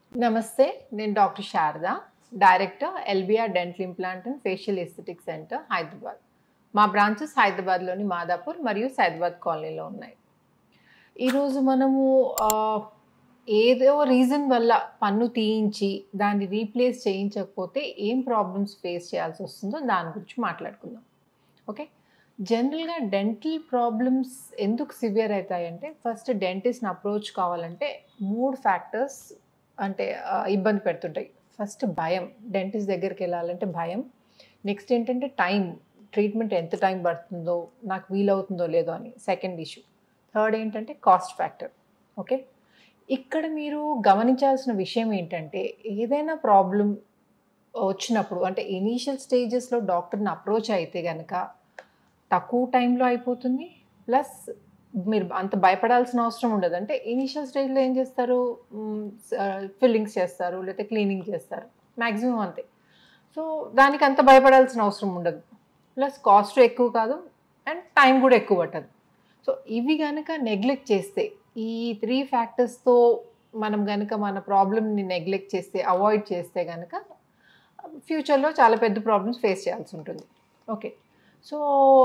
నమస్తే నేను doctor Sharada director LBR dental implant and facial aesthetic centre Hyderabad మా బ్రాంచెస్ హైదరాబాద్లోని మాదాపూర్ మరియు సైదాబాద్ కాలనీలో ఉన్నాయి ఈరోజు మనము ఆ, ఏదో రీజన్ వల్ల పన్ను తీయించి దాన్ని రీప్లేస్ చేయించకపోతే ఏం ప్రాబ్లమ్స్ ఫేస్ చేయాల్సి వస్తుందో దాని గురించి మాట్లాడుకుందాం ఓకే జనరల్గా డెంటల్ ప్రాబ్లమ్స్ ఎందుకు సివియర్ అవుతాయంటే ఫస్ట్ డెంటిస్ట్ని అప్రోచ్ కావాలంటే మూడు ఫ్యాక్టర్స్ అంటే ఆ, ఇబ్బంది పెడుతుంటాయి ఫస్ట్ భయం డెంటిస్ట్ దగ్గరికి వెళ్ళాలంటే భయం నెక్స్ట్ ఏంటంటే టైం ట్రీట్మెంట్ ఎంత టైం పడుతుందో నాకు వీలవుతుందో లేదో అని సెకండ్ ఇష్యూ థర్డ్ ఏంటంటే కాస్ట్ ఫ్యాక్టర్ ఓకే ఇక్కడ మీరు గమనించాల్సిన విషయం ఏంటంటే ఏదైనా ప్రాబ్లం వచ్చినప్పుడు అంటే ఇనీషియల్ స్టేజెస్లో డాక్టర్ని అప్రోచ్ అయితే కనుక తక్కువ టైంలో అయిపోతుంది ప్లస్ మీరు అంత భయపడాల్సిన అవసరం ఉండదు అంటే ఇనీషియల్ స్టేజ్లో ఏం చేస్తారు ఫిల్లింగ్స్ చేస్తారు లేకపోతే క్లీనింగ్ చేస్తారు మ్యాక్సిమం అంతే సో దానికి అంత భయపడాల్సిన అవసరం ఉండదు ప్లస్ కాస్ట్ ఎక్కువ కాదు అండ్ టైం కూడా ఎక్కువ పట్టదు సో ఇవి కనుక నెగ్లెక్ట్ చేస్తే ఈ త్రీ ఫ్యాక్టర్స్తో మనం కనుక మన ప్రాబ్లమ్ని నెగ్లెక్ట్ చేస్తే అవాయిడ్ చేస్తే కనుక ఫ్యూచర్లో చాలా పెద్ద ప్రాబ్లమ్స్ ఫేస్ చేయాల్సి ఉంటుంది ఓకే సో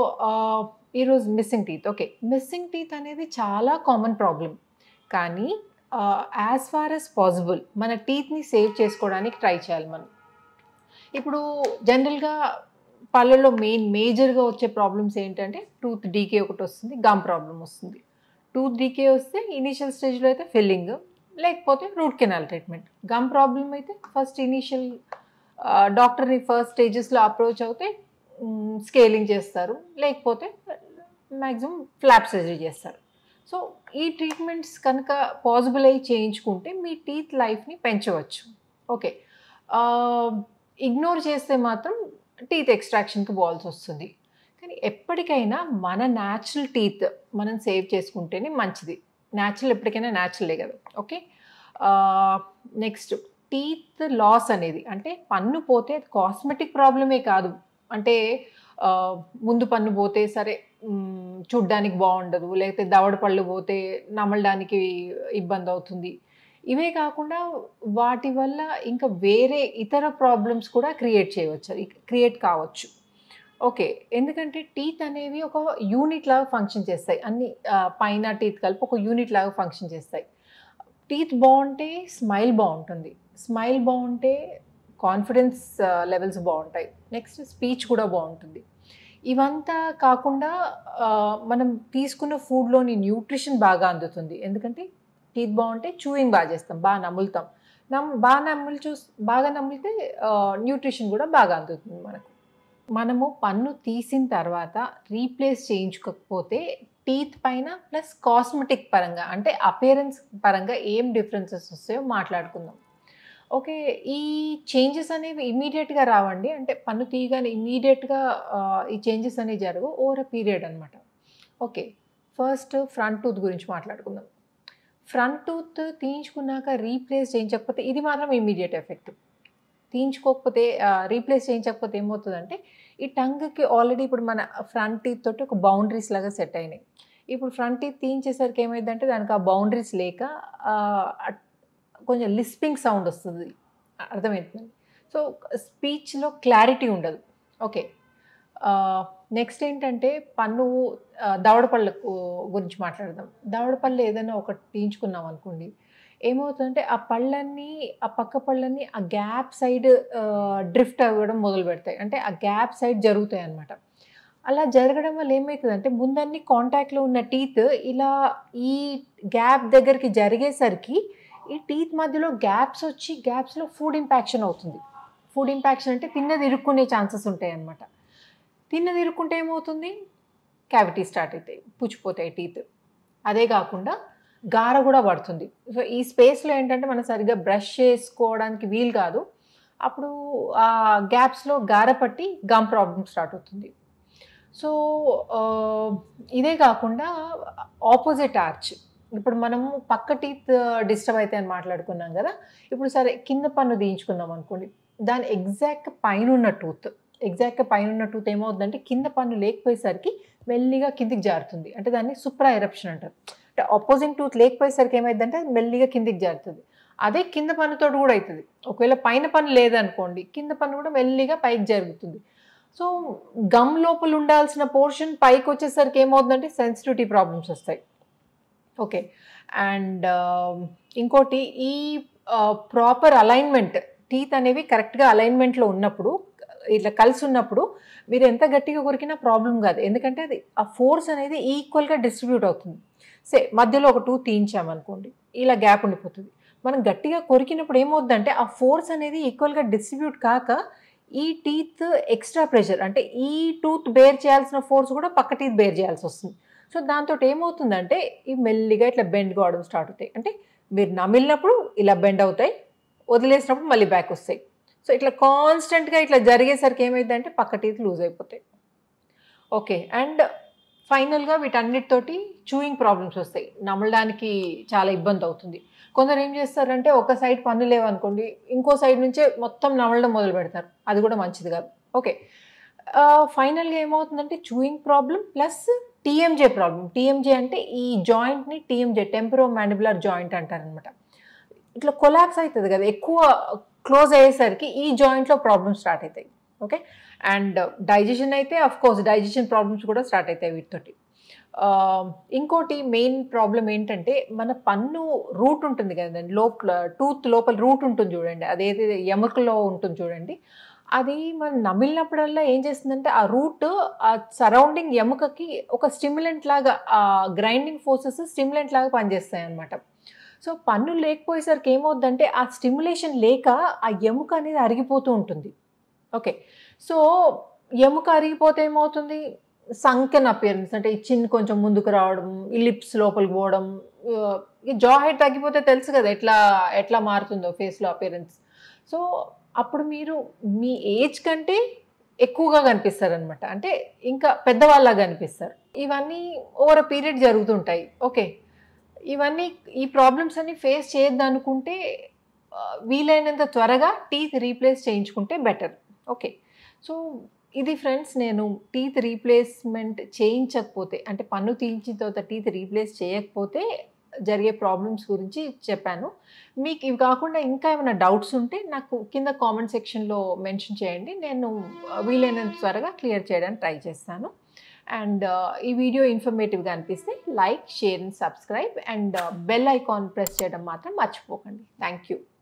ఈరోజు missing teeth okay missing teeth అనేది చాలా కామన్ ప్రాబ్లం కానీ యాజ్ ఫార్ యాజ్ పాసిబుల్ మన టీత్ని సేవ్ చేసుకోవడానికి ట్రై చేయాలి మనం ఇప్పుడు జనరల్గా పళ్ళలో మెయిన్ మేజర్గా వచ్చే ప్రాబ్లమ్స్ ఏంటంటే టూత్ డీకే ఒకటి వస్తుంది గమ్ ప్రాబ్లం వస్తుంది టూత్ డీకే వస్తే ఇనీషియల్ స్టేజ్లో అయితే ఫిల్లింగ్ లేకపోతే root canal treatment gum problem అయితే ఫస్ట్ ఇనీషియల్ డాక్టర్ని ఫస్ట్ స్టేజెస్లో అప్రోచ్ అవుతే స్కేలింగ్ చేస్తారు లేకపోతే మ్యాక్సిమం ఫ్లాప్ సర్జరీ చేస్తారు సో ఈ ట్రీట్మెంట్స్ కనుక పాసిబుల్ అయ్యి చేయించుకుంటే మీ టీత్ లైఫ్ని పెంచవచ్చు ఓకే ఇగ్నోర్ చేస్తే మాత్రం టీత్ ఎక్స్ట్రాక్షన్కి పోవాల్సి వస్తుంది కానీ ఎప్పటికైనా మన న్యాచురల్ టీత్ మనం సేవ్ చేసుకుంటేనే మంచిది న్యాచురల్ ఎప్పటికైనా న్యాచురలే కదా ఓకే నెక్స్ట్ టీత్ లాస్ అనేది అంటే పన్ను పోతే అది కాస్మెటిక్ ప్రాబ్లమే కాదు అంటే ఆ, ముందు పన్ను పోతే సరే మ్, చూడ్డానికి బాగుండదు లేకపోతే దవడ పళ్ళు పోతే నమలడానికి ఇబ్బంది అవుతుంది ఇవే కాకుండా వాటి వల్ల ఇంకా వేరే ఇతర ప్రాబ్లమ్స్ కూడా క్రియేట్ చేయవచ్చు క్రియేట్ కావచ్చు ఓకే ఎందుకంటే టీత్ అనేవి ఒక యూనిట్ లాగా ఫంక్షన్ చేస్తాయి అన్ని ఆ, పైన టీత్ కలిపి ఒక యూనిట్ లాగా ఫంక్షన్ చేస్తాయి టీత్ బాగుంటే స్మైల్ బాగుంటుంది స్మైల్ బాగుంటే కాన్ఫిడెన్స్ లెవెల్స్ బాగుంటాయి నెక్స్ట్ స్పీచ్ కూడా బాగుంటుంది ఇవంతా కాకుండా ఆ, మనం తీసుకున్న ఫుడ్లోని న్యూట్రిషన్ బాగా అందుతుంది ఎందుకంటే టీత్ బాగుంటే చూయింగ్ బాగా చేస్తాం బాగా నములుతాం నమ్ బాగా నమ్ములు చూ బాగా నమ్మితే న్యూట్రిషన్ కూడా బాగా అందుతుంది మనకు మనము పన్ను తీసిన తర్వాత రీప్లేస్ చేయించుకోకపోతే టీత్ పైన ప్లస్ కాస్మెటిక్ పరంగా అంటే అపియరెన్స్ పరంగా ఏం డిఫరెన్సెస్ వస్తాయో మాట్లాడుకుందాం ఓకే ఈ చేంజెస్ అనేవి ఇమీడియట్గా రావండి అంటే పన్ను తీయగానే ఇమీడియట్గా ఈ చేంజెస్ అనేవి జరగవు ఓవర్ అ పీరియడ్ అనమాట ఓకే ఫస్ట్ ఫ్రంట్ టూత్ గురించి మాట్లాడుకుందాం ఫ్రంట్ టూత్ తీయించుకున్నాక రీప్లేస్ చేయించకపోతే ఇది మాత్రం ఇమీడియట్ ఎఫెక్ట్ తీయించుకోకపోతే రీప్లేస్ చేయించకపోతే ఏమవుతుందంటే ఈ టంగ్కి ఆల్రెడీ ఇప్పుడు మన ఫ్రంట్ టీత్ తోటి ఒక బౌండరీస్ లాగా సెట్ అయినాయి ఇప్పుడు ఫ్రంట్ టీత్ తీయించేసరికి ఏమైందంటే దానికి ఆ బౌండరీస్ లేక ఆ, అట్- కొంచెం లిస్పింగ్ సౌండ్ వస్తుంది అర్థమవుతుంది సో స్పీచ్లో క్లారిటీ ఉండదు ఓకే నెక్స్ట్ ఏంటంటే పన్ను ఆ, దవడ పళ్ళ గురించి మాట్లాడదాం దవడ పళ్ళు ఏదైనా ఒకటి తీయించుకున్నాం అనుకోండి ఏమవుతుందంటే ఆ పళ్ళన్నీ ఆ పక్క పళ్ళన్నీ ఆ గ్యాప్ సైడ్ డ్రిఫ్ట్ అవ్వడం మొదలు పెడతాయి అంటే ఆ గ్యాప్ సైడ్ జరుగుతాయి అన్నమాట అలా జరగడం వల్ల ఏమవుతుందంటే ముందన్ని కాంటాక్ట్లో ఉన్న టీత్ ఇలా ఈ గ్యాప్ దగ్గరికి జరిగేసరికి ఈ టీత్ మధ్యలో గ్యాప్స్ వచ్చి గ్యాప్స్లో ఫుడ్ ఇంపాక్షన్ అవుతుంది ఫుడ్ ఇంపాక్షన్ అంటే తిన్నది ఇరుక్కునే ఛాన్సెస్ ఉంటాయి అన్నమాట తిన్నది ఇరుక్కుంటే ఏమవుతుంది క్యావిటీ స్టార్ట్ అవుతాయి పుచ్చిపోతాయి టీత్ అదే కాకుండా గార కూడా పడుతుంది సో ఈ స్పేస్లో ఏంటంటే మనం సరిగ్గా బ్రష్ చేసుకోవడానికి వీలు కాదు అప్పుడు ఆ గ్యాప్స్లో గార పట్టి గమ్ ప్రాబ్లమ్ స్టార్ట్ అవుతుంది సో ఆ, ఇదే కాకుండా ఆపోజిట్ ఆర్చ్ ఇప్పుడు మనము పక్క టీత్ డిస్టర్బ్ అయితే అని మాట్లాడుకున్నాం కదా ఇప్పుడు సరే కింద పన్ను తీయించుకున్నాం అనుకోండి దాని ఎగ్జాక్ట్ పైన ఉన్న టూత్ ఎగ్జాక్ట్గా పైన ఉన్న టూత్ ఏమవుతుందంటే కింద పన్ను లేకపోయేసరికి మెల్లిగా కిందికి జారుతుంది అంటే దాన్ని సుప్రా ఎరప్షన్ అంటారు అంటే ఆపోజిట్ టూత్ లేకపోయేసరికి ఏమైందంటే అది మెల్లిగా కిందికి జారుతుంది అదే కింద పన్నుతో కూడా అవుతుంది ఒకవేళ పైన పన్ను లేదనుకోండి కింద పన్ను కూడా మెల్లిగా పైకి జరుగుతుంది సో గమ్ లోపల ఉండాల్సిన పోర్షన్ పైకి వచ్చేసరికి ఏమవుతుందంటే సెన్సిటివిటీ ప్రాబ్లమ్స్ వస్తాయి ఓకే అండ్ ఇంకోటి ఈ ప్రాపర్ అలైన్మెంట్ టీత్ అనేవి కరెక్ట్గా అలైన్మెంట్లో ఉన్నప్పుడు ఇట్లా కలిసి ఉన్నప్పుడు మీరు ఎంత గట్టిగా కొరికినా ప్రాబ్లం కాదు ఎందుకంటే అది ఆ ఫోర్స్ అనేది ఈక్వల్గా డిస్ట్రిబ్యూట్ అవుతుంది సే మధ్యలో ఒక టూ తీయించామనుకోండి ఇలా గ్యాప్ ఉండిపోతుంది మనం గట్టిగా కొరికినప్పుడు ఏమవుతుందంటే ఆ ఫోర్స్ అనేది ఈక్వల్గా డిస్ట్రిబ్యూట్ కాక ఈ టీత్ ఎక్స్ట్రా ప్రెషర్ అంటే ఈ టూత్ బేర్ చేయాల్సిన ఫోర్స్ కూడా పక్క టీత్ బేర్ చేయాల్సి వస్తుంది సో దాంతో ఏమవుతుందంటే ఈ మెల్లిగా ఇట్లా బెండ్ కావడం స్టార్ట్ అవుతాయి అంటే మీరు నమిలినప్పుడు ఇలా బెండ్ అవుతాయి వదిలేసినప్పుడు మళ్ళీ బ్యాక్ వస్తాయి సో ఇట్లా కాన్స్టెంట్గా ఇట్లా జరిగేసరికి ఏమైందంటే పక్క టీత్ లూజ్ అయిపోతాయి ఓకే అండ్ ఫైనల్గా వీటన్నిటితోటి చూయింగ్ ప్రాబ్లమ్స్ వస్తాయి నమలడానికి చాలా ఇబ్బంది అవుతుంది కొందరు ఏం చేస్తారంటే ఒక సైడ్ పన్ను లేవనుకోండి ఇంకో సైడ్ నుంచే మొత్తం నమలడం మొదలు పెడతారు అది కూడా మంచిది కాదు ఓకే ఫైనల్గా ఏమవుతుందంటే chewing problem plus TMJ problem TMJ అంటే ఈ జాయింట్ని టీఎంజే టెంపరో మ్యాండిబులర్ జాయింట్ అంటారనమాట ఇట్లా కొలాప్స్ అవుతుంది కదా ఎక్కువ క్లోజ్ అయ్యేసరికి ఈ జాయింట్లో ప్రాబ్లమ్స్ స్టార్ట్ అవుతాయి ఓకే అండ్ డైజెషన్ అయితే అఫ్ కోర్స్ డైజెషన్ ప్రాబ్లమ్స్ కూడా స్టార్ట్ అవుతాయి వీటితోటి ఇంకోటి మెయిన్ ప్రాబ్లం ఏంటంటే మన పన్ను రూట్ ఉంటుంది కదండి లోపల టూత్ లోపల రూట్ ఉంటుంది చూడండి అదేది ఎముకలో ఉంటుంది చూడండి అది మనం నమిలినప్పుడల్లా ఏం చేస్తుందంటే ఆ రూట్ ఆ సరౌండింగ్ ఎముకకి ఒక స్టిమ్యులెంట్ లాగా ఆ గ్రైండింగ్ ఫోర్సెస్ స్టిమ్యులెంట్ లాగా పనిచేస్తాయి అనమాట సో పన్ను లేకపోయేసరికి ఏమవుద్దంటే ఆ స్టిమ్యులేషన్ లేక ఆ ఎముక అనేది అరిగిపోతూ ఉంటుంది ఓకే సో ఎముక అరిగిపోతే ఏమవుతుంది సంకెన్ అపియరెన్స్ అంటే ఈ చిన్ కొంచెం ముందుకు రావడం ఈ లిప్స్ లోపలికి పోవడం ఈ జా హైట్ తగ్గిపోతే తెలుసు కదా ఎట్లా ఎట్లా మారుతుందో ఫేస్లో అపియరెన్స్ సో అప్పుడు మీరు మీ ఏజ్ కంటే ఎక్కువగా కనిపిస్తారు అనమాట అంటే ఇంకా పెద్దవాళ్ళగా కనిపిస్తారు ఇవన్నీ ఓవర్ అ పీరియడ్ జరుగుతుంటాయి ఓకే ఇవన్నీ ఈ ప్రాబ్లమ్స్ అన్ని ఫేస్ చేయొద్దనుకుంటే వీలైనంత త్వరగా టీత్ రీప్లేస్ చేయించుకుంటే బెటర్ ఓకే సో ఇది ఫ్రెండ్స్ నేను టీత్ రీప్లేస్మెంట్ చేయించకపోతే అంటే పన్ను తీయించిన తర్వాత టీత్ రీప్లేస్ చేయకపోతే జరిగే ప్రాబ్లమ్స్ గురించి చెప్పాను మీకు ఇవి కాకుండా ఇంకా ఏమైనా డౌట్స్ ఉంటే నాకు కింద కామెంట్ సెక్షన్లో మెన్షన్ చేయండి నేను వీలైనంత త్వరగా క్లియర్ చేయడానికి ట్రై చేస్తాను అండ్ ఈ వీడియో ఇన్ఫర్మేటివ్గా అనిపిస్తే like share and subscribe and bell icon press చేయడం మాత్రం మర్చిపోకండి థ్యాంక్ యూ